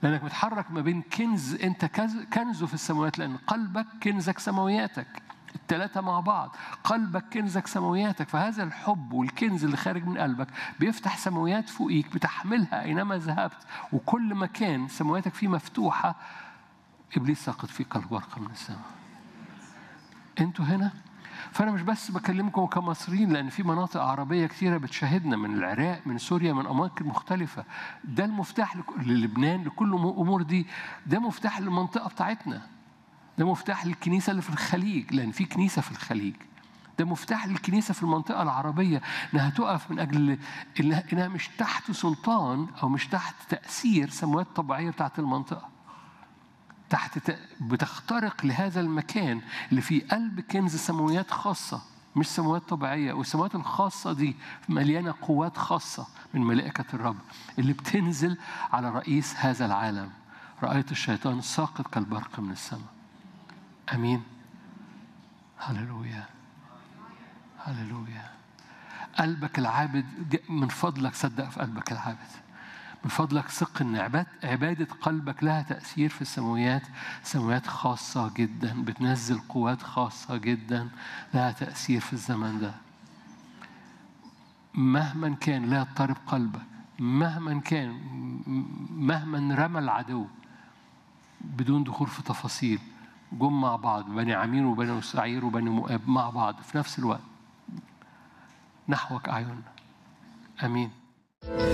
لأنك متحرك ما بين كنز أنت كز- كنزه في السماوات لأن قلبك كنزك سماوياتك التلاتة مع بعض قلبك كنزك سماوياتك فهذا الحب والكنز اللي خارج من قلبك بيفتح سماويات فوقيك بتحملها أينما ذهبت وكل مكان سماوياتك فيه مفتوحة إبليس ساقط فيه كالبرقة من السماء انتوا هنا فانا مش بس بكلمكم كمصريين لان في مناطق عربيه كثيره بتشاهدنا من العراق من سوريا من اماكن مختلفه ده المفتاح لك- للبنان لكل الامور دي ده مفتاح للمنطقه بتاعتنا ده مفتاح للكنيسه اللي في الخليج لان في كنيسه في الخليج ده مفتاح للكنيسه في المنطقه العربيه انها تقف من اجل انها إنها مش تحت سلطان او مش تحت تاثير سموات طبيعيه بتاعت المنطقه تحت ت- بتخترق لهذا المكان اللي فيه قلب كنز سماويات خاصة مش سماوات طبيعية والسماوات الخاصة دي مليانة قوات خاصة من ملائكة الرب اللي بتنزل على رئيس هذا العالم رأيت الشيطان ساقط كالبرق من السماء أمين هللويا هللويا قلبك العابد ج- من فضلك صدق في قلبك العابد من فضلك ثق ان عباد عباده قلبك لها تاثير في السماويات سماويات خاصه جدا بتنزل قوات خاصه جدا لها تاثير في الزمن ده مهما كان لا يضطرب قلبك مهما كان م- مهما رمى العدو بدون دخول في تفاصيل جم مع بعض بني عمين وبني سعير وبني مؤاب مع بعض في نفس الوقت نحوك أعيننا أمين